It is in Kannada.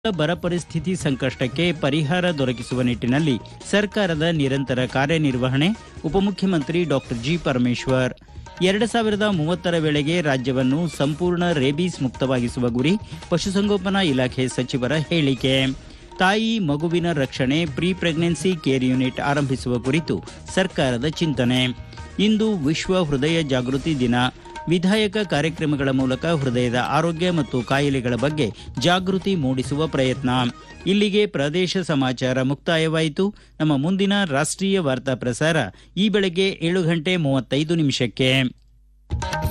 ಬರ ಪರಿಸ್ಥಿತಿ ಸಂಕಷ್ಟಕ್ಕೆ ಪರಿಹಾರ ದೊರಕಿಸುವ ನಿಟ್ಟಿನಲ್ಲಿ ಸರ್ಕಾರದ ನಿರಂತರ ಕಾರ್ಯನಿರ್ವಹಣೆ ಉಪಮುಖ್ಯಮಂತ್ರಿ ಡಾಕ್ಟರ್ ಜಿ ಪರಮೇಶ್ವರ್ ಎರಡು ಸಾವಿರದ ಮೂವತ್ತರ ವೇಳೆಗೆ ರಾಜ್ಯವನ್ನು ಸಂಪೂರ್ಣ ರೇಬೀಸ್ ಮುಕ್ತವಾಗಿಸುವ ಗುರಿ ಪಶುಸಂಗೋಪನಾ ಇಲಾಖೆ ಸಚಿವರ ಹೇಳಿಕೆ ತಾಯಿ ಮಗುವಿನ ರಕ್ಷಣೆ ಪ್ರೀ ಪ್ರೆಗ್ನೆನ್ಸಿ ಕೇರ್ ಯೂನಿಟ್ ಆರಂಭಿಸುವ ಕುರಿತು ಸರ್ಕಾರದ ಚಿಂತನೆ ಇಂದು ವಿಶ್ವ ಹೃದಯ ಜಾಗೃತಿ ದಿನ ವಿಧಾಯಕ ಕಾರ್ಯಕ್ರಮಗಳ ಮೂಲಕ ಹೃದಯದ ಆರೋಗ್ಯ ಮತ್ತು ಕಾಯಿಲೆಗಳ ಬಗ್ಗೆ ಜಾಗೃತಿ ಮೂಡಿಸುವ ಪ್ರಯತ್ನ ಇಲ್ಲಿಗೆ ಪ್ರದೇಶ ಸಮಾಚಾರ ಮುಕ್ತಾಯವಾಯಿತು ನಮ್ಮ ಮುಂದಿನ ರಾಷ್ಟ್ರೀಯ ವಾರ್ತಾ ಪ್ರಸಾರ ಈ ಬೆಳಗ್ಗೆ ಏಳು ಗಂಟೆ ಮೂವತ್ತೈದು ನಿಮಿಷಕ್ಕೆ